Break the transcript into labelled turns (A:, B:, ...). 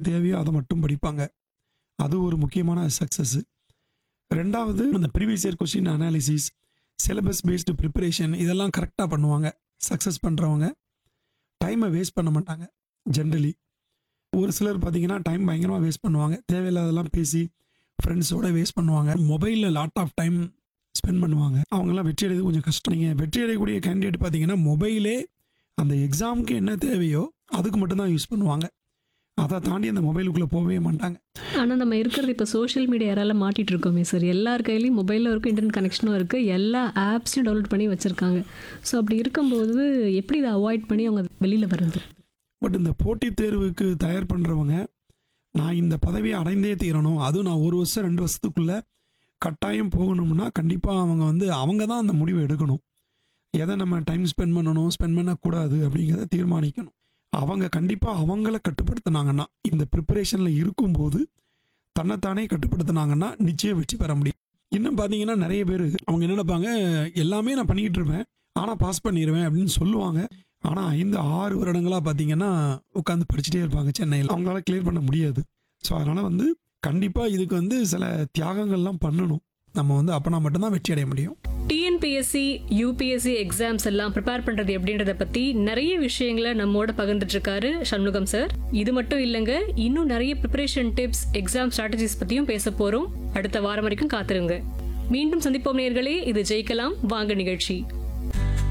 A: தேவையோ அதை மட்டும் படிப்பாங்க அது ஒரு முக்கியமான சக்ஸஸ் ரெண்டாவது அந்த previous year question analysis syllabus based preparation இதெல்லாம் கரெக்டாக பண்ணுவாங்க சக்ஸஸ் பண்ணுறவங்க டைமை வேஸ்ட் பண்ண மாட்டாங்க ஜென்ரலி ஒரு சிலர் பார்த்தீங்கன்னா டைம் பயங்கரமாக வேஸ்ட் பண்ணுவாங்க தேவையில்லாதெல்லாம் பேசி ஃப்ரெண்ட்ஸோட வேஸ்ட் பண்ணுவாங்க மொபைலில் லாட் ஆஃப் டைம் ஸ்பெண்ட் பண்ணுவாங்க அவங்கெல்லாம் வெற்றி அடைவது கொஞ்சம் கஷ்டம் நீங்கள் வெற்றி அடையக்கூடிய கேண்டிடேட் பார்த்தீங்கன்னா மொபைலே அந்த எக்ஸாமுக்கு என்ன தேவையோ அதுக்கு மட்டும்தான் யூஸ் பண்ணுவாங்க அதை தாண்டி அந்த மொபைலுக்குள்ளே போகவே மாட்டாங்க
B: ஆனால் நம்ம இருக்கிறது இப்போ சோஷியல் மீடியா யாரால மாட்டிட்டு இருக்கோமே சார் எல்லார் கையிலையும் மொபைலில் இருக்கும் இன்டர்நெட் கனெக்ஷனும் இருக்குது எல்லா ஆப்ஸையும் டவுன்லோட் பண்ணி வச்சுருக்காங்க ஸோ அப்படி இருக்கும்போது எப்படி இதை அவாய்ட் பண்ணி அவங்க வெளியில் வர்றது
A: பட் இந்த போட்டித் தேர்வுக்கு தயார் பண்ணுறவங்க நான் இந்த பதவியை அடைந்தே தீரணும் அதுவும் நான் ஒரு வருஷம் ரெண்டு வருஷத்துக்குள்ளே கட்டாயம் போகணும்னா கண்டிப்பாக அவங்க வந்து அவங்க தான் அந்த முடிவை எடுக்கணும் எதை நம்ம டைம் ஸ்பெண்ட் பண்ணணும் ஸ்பெண்ட் பண்ணக்கூடாது அப்படிங்கிறத தீர்மானிக்கணும் அவங்க கண்டிப்பாக அவங்கள கட்டுப்படுத்துனாங்கன்னா இந்த ப்ரிப்பரேஷனில் இருக்கும்போது தன்னைத்தானே கட்டுப்படுத்துனாங்கன்னா நிச்சயம் வெற்றி பெற முடியும் இன்னும் பார்த்தீங்கன்னா நிறைய பேர் அவங்க என்ன நினைப்பாங்க எல்லாமே நான் பண்ணிக்கிட்டு இருப்பேன் ஆனால் பாஸ் பண்ணிடுவேன் அப்படின்னு சொல்லுவாங்க ஆனால் ஐந்து ஆறு வருடங்களாக பார்த்தீங்கன்னா உட்காந்து படிச்சுட்டே இருப்பாங்க சென்னையில் அவங்களால கிளியர் பண்ண முடியாது ஸோ அதனால் வந்து கண்டிப்பாக இதுக்கு வந்து சில தியாகங்கள்லாம் பண்ணணும் நம்ம வந்து அப்போனா மட்டும்தான் வெற்றி அடைய முடியும்
B: டிஎன்பிஎஸ்சி யூபிஎஸ்சி எக்ஸாம்ஸ் எல்லாம் ப்ரிப்பேர் பண்றது எப்படின்றத பத்தி நிறைய விஷயங்களை நம்மோட பகிர்ந்துட்டு இருக்காரு சண்முகம் சார் இது மட்டும் இல்லைங்க இன்னும் நிறைய ப்ரிப்பரேஷன் டிப்ஸ் எக்ஸாம் ஸ்ட்ராட்டஜிஸ் பத்தியும் பேச போறோம் அடுத்த வாரம் வரைக்கும் காத்திருங்க மீண்டும் சந்திப்போம் நேர்களே இது ஜெயிக்கலாம் வாங்க நிகழ்ச்சி